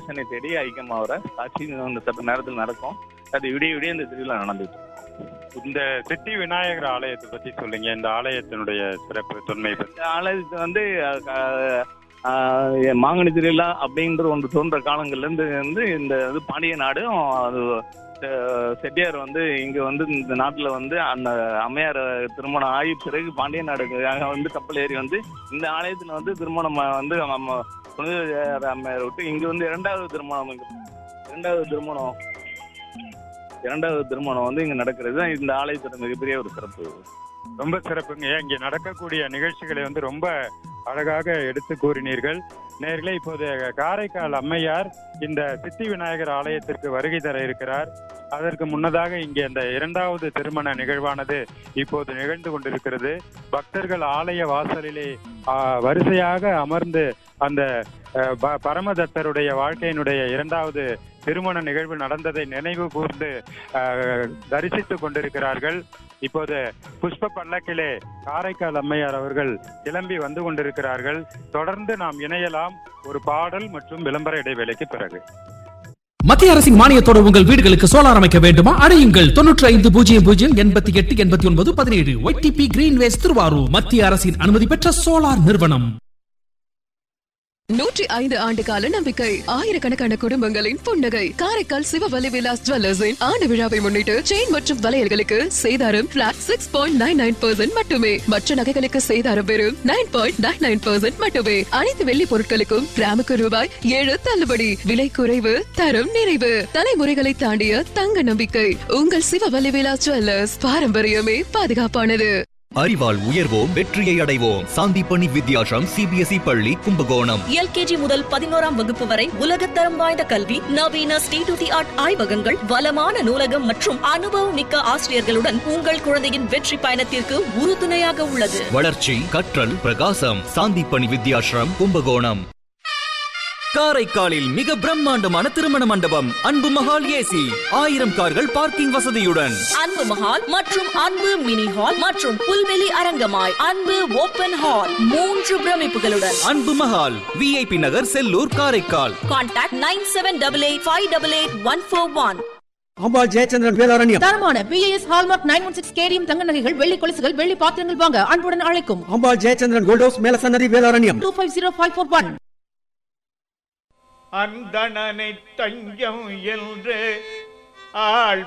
ஈசனை தேடி ஐக்கியமாகிற காட்சி இந்த சற்று நேரத்தில் நடக்கும் அது விடிய விடிய இந்த திருவிழா நடந்துட்டு இருக்கும். இந்த சித்தி விநாயகர் ஆலயத்தை பத்தி சொல்லுங்க இந்த ஆலயத்தினுடைய சிறப்பு தொன்மை பத்தி இந்த ஆலயத்தை வந்து அஹ், அஹ், மாங்கனி திருவிழா அப்படின்ற ஒன்று தோன்ற காலங்கள்ல இருந்து வந்து இந்த இது பாண்டிய நாடும் அது அஹ், செட்டியார் வந்து இங்க வந்து இந்த நாட்டுல வந்து அந்த அம்மையார் திருமணம் ஆகி பிறகு பாண்டிய நாடுக்காக வந்து கப்பல் ஏறி வந்து இந்த ஆலயத்துல வந்து திருமணம் வந்து நம்ம புனித அம்மையார் விட்டு இங்க வந்து இரண்டாவது திருமணம் இங்க இரண்டாவது திருமணம் இரண்டாவது திருமணம் வந்து இங்க நடக்கிறது தான் இந்த ஆலயத்தோட மிகப்பெரிய ஒரு சிறப்பு ரொம்ப சிறப்புங்க இங்கே நடக்கக்கூடிய நிகழ்ச்சிகளை வந்து ரொம்ப அழகாக எடுத்து கூறினீர்கள் நேர்களே இப்போது காரைக்கால் அம்மையார் இந்த சித்தி விநாயகர் ஆலயத்திற்கு வருகை தர இருக்கிறார் அதற்கு முன்னதாக இங்கே இந்த இரண்டாவது திருமண நிகழ்வானது இப்போது நிகழ்ந்து கொண்டிருக்கிறது பக்தர்கள் ஆலய வாசலிலே ஆ, வரிசையாக அமர்ந்து அந்த அ, ப- பரமதத்தருடைய வாழ்க்கையினுடைய இரண்டாவது திருமண நிகழ்வு நடந்ததை நினைவு கூர்ந்து அ, தரிசித்துக் கொண்டிருக்கிறார்கள் இப்போது புஷ்ப பல்லக்கிலே காரைக்கால் அம்மையார் அவர்கள் கிளம்பி வந்து கொண்டிருக்கிறார்கள் தொடர்ந்து நாம் இணையலாம் ஒரு பாடல் மற்றும் விளம்பர இடைவேளைக்கு பிறகு மத்திய அரசின் மானியத்தோடு உங்கள் வீடுகளுக்கு சோலார் அமைக்க வேண்டுமா அடையுங்கள் தொன்னூற்றி ஐந்து பூஜ்ஜியம் பூஜ்ஜியம் எண்பத்தி எட்டு எண்பத்தி ஒன்பது பதினேழு ஒய்டிபி கிரீன்வேஸ் திருவாரூர் மத்திய அரசின் அனுமதி பெற்ற சோலார் நிறுவனம் நூற்றி ஐந்து ஆண்டு கால நம்பிக்கை ஆயிரக்கணக்கான குடும்பங்களின் புன்னகை காரைக்கால் சிவவலி விலாஸ் ஜுவல்லர்ஸின் ஆண்டு விழாவை முன்னிட்டு செயின் மற்றும் வளையல்களுக்கு சேதாரம் flat six point nine nine percent மட்டுமே மற்ற நகைகளுக்கு சேதாரம் வெறும் nine point nine nine percent மட்டுமே அனைத்து வெள்ளி பொருட்களுக்கும் கிராமுக்கு ரூபாய் ஏழு தள்ளுபடி விலை குறைவு தரம் நிறைவு தலைமுறைகளை தாண்டிய தங்க நம்பிக்கை உங்கள் சிவவலி விலாஸ் ஜுவல்லர்ஸ் பாரம்பரியமே பாதுகாப்பானது அறிவால் உயர்வோம் வெற்றியை அடைவோம் சாந்திப்பணி வித்யாசம் சிபிஎஸ்இ பள்ளி கும்பகோணம் எல்கேஜி முதல் பதினோராம் வகுப்பு வரை உலகத்தரம் வாய்ந்த கல்வி நவீன ஸ்டேட் தி ஆர்ட் ஆய்வகங்கள் வளமான நூலகம் மற்றும் அனுபவம் மிக்க ஆசிரியர்களுடன் உங்கள் குழந்தையின் வெற்றி பயணத்திற்கு உறுதுணையாக உள்ளது வளர்ச்சி கற்றல் பிரகாசம் சாந்திப்பணி வித்யாசிரம் கும்பகோணம் காரைக்காலில் மிக பிரம்மாண்டமான திருமண மண்டபம் அன்பு மகால் ஏசி ஆயிரம் கார்கள் பார்க்கிங் வசதியுடன் அன்பு மஹால் மற்றும் அன்பு மினி ஹால் மற்றும் புல்வெளி அரங்கமாய் அன்பு ஓபன் ஹால் மூன்று பிரமிப்புகளுடன் Anbu Mahal VIP Nagar Sellur Karaikal contact nine seven double eight five double eight one four one Ambal Jayachandran Vedaranyam தரமான BIS hallmark nine one six KDM தங்க நகைகள் வெள்ளி கொலுசுகள் வெள்ளி பாத்திரங்கள் வாங்க அன்புடன் அழைக்கும் Ambal Jayachandran gold house Melasannathi Vedaranyam two five zero five four one அந்தணனை தஞ்சம் என்று ஆள்